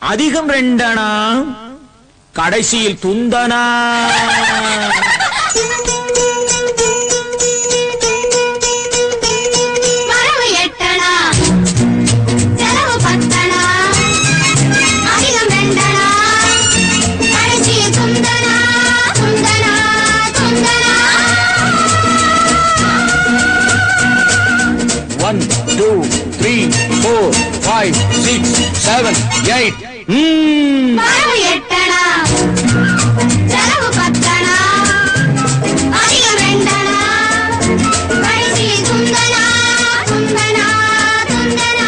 அதிகம் ரெண்டனா கடைசியில் துந்தனா வரவு எட்டணா செலவு பத்தணா அதிகம் ரெண்டணா கடைசியில் துந்தனா துந்தனா துந்தனா one two three four five six seven eight வரவு எட்டணா செலவு பத்தணா அதிகம் ரெண்டணா கடைசியில் துந்தனா துந்தனா துந்தனா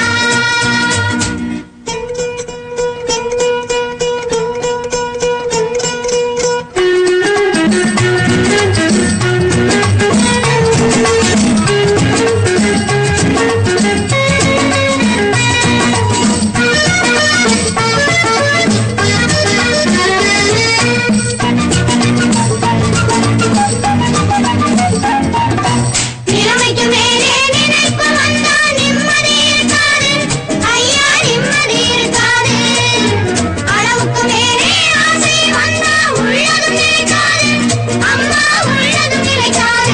நிலைமைக்கு மேலே நினைப்பு வந்தா நிம்மதி இருக்காது ஐயா நிம்மதி இருக்காது அளவுக்கு மேலே ஆசை வந்தா உள்ளதும் நிலைக்காது அம்மா உள்ளதும் நிலைக்காது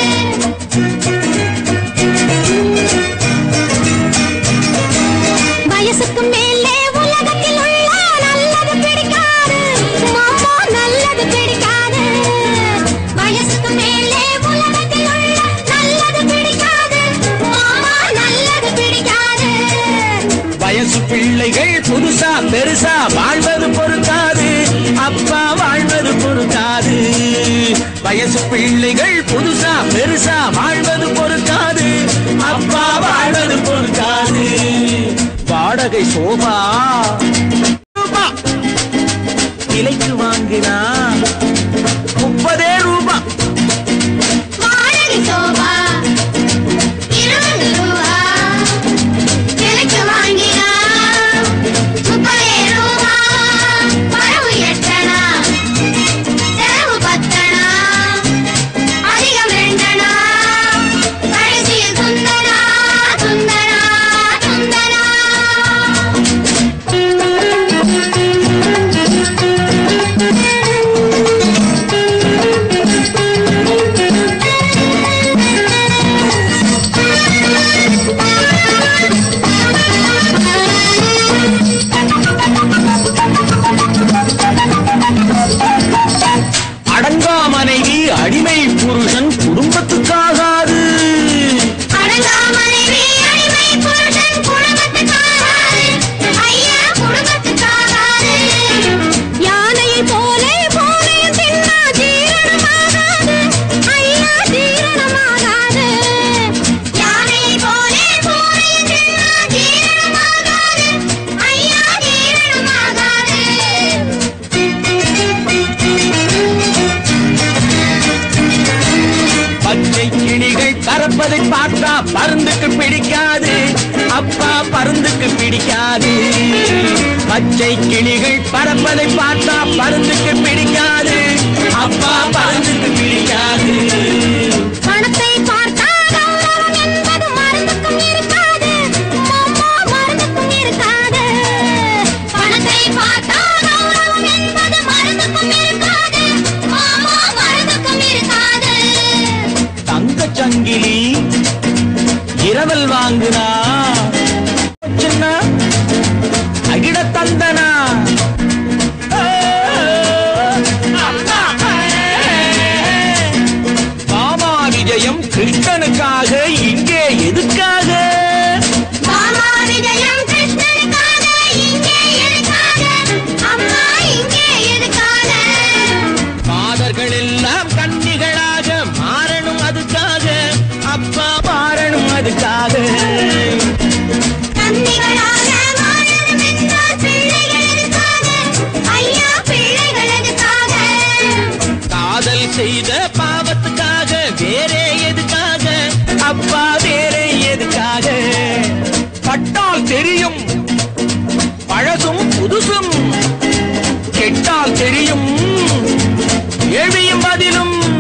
வயசுக்கு மேலே உலகத்தில் உள்ள நல்லது பிடிக்காது மாமா நல்லது பிடிக்காது வயசுக்கு மேலே உலகத்தில் உள்ள நல்லது பிடிக்காது மாமா நல்லது பிடிக்காது வயசு பிள்ளைகள் புதுசா பெருசா வாழ்வது பொறுக்காது அப்பா வாழ்வது பொறுக்காது வயசு பிள்ளைகள் புதுசா பெருசா வாழ்வது பொறுக்காது அப்பா வாழ்வது பொறுக்காது வாடகை சோபா ரூபா. விலைக்கு வாங்கினா முப்பதே ரூபா வாடகை சோபா இருபது ரூபா விலைக்கு வாங்கினா முப்பதே ரூபா வரவு எட்டணா செலவு பத்தணா அதிகம் ரெண்டணா கடைசியில் துந்தனா துந்தனா துந்தனா அடங்கா மனைவி அடிமை புருஷன் குடும்பத்துக்காகாது அடங்கா மனைவி அடிமை புருஷன் குடும்பத்துக்காகாது ஐயா குடும்பத்துக்காகாது யானையை போல போலையும் தின்னா ஜீரணமாகாது ஐயா ஜீரணமாகாது யானையை போல போலையும் தின்னா ஜீரணமாகாது ஐயா ஜீரணமாகாது பச்சை கிளிகள் பறப்பதை பார்த்தா பருந்துக்கு பிடிக்காது அப்பா பருந்துக்கு பிடிக்காது பச்சை கிளிகள் பறப்பதை பார்த்தா பருந்துக்கு பிடிக்காது அப்பா பருந்துக்கு பிடிக்காது பணத்தை பார்த்தா கௌரவம் என்பது மருந்துக்கும் இருக்காது மாமா மருந்துக்கும் இருக்காது பணத்தை பார்த்தா கௌரவம் என்பது மருந்துக்கும் இருக்காது மாமா மருந்துக்கும் இருக்காது தங்கச் சங்கிலி இரவல் வாங்குனா சின்ன அகிட தந்தனா மாமா விஜயம் கிருஷ்ணனுக்காக இங்கே எதுக்காக மாமா விஜயம் கிருஷ்ணனுக்காக இங்கே எதுக்காக அம்மா இங்கே எதுக்காக மாதர்கள் எல்லாம் கன்னிகளாக மாறணும் அதுக்காக அப்பா மாறணும் அதுக்காக கன்னிகளாக மாறணும் என்றால் பிள்ளைகள் எதுக்காக ஐயா பிள்ளைகள் எதுக்காக காதல் செய்த பாவத்துக்காக வேறே எதுக்காக அப்பா வேறே எதுக்காக பட்டால் தெரியும் பழசும் புதுசும் கெட்டால் தெரியும் ஏழியும் பதிலும்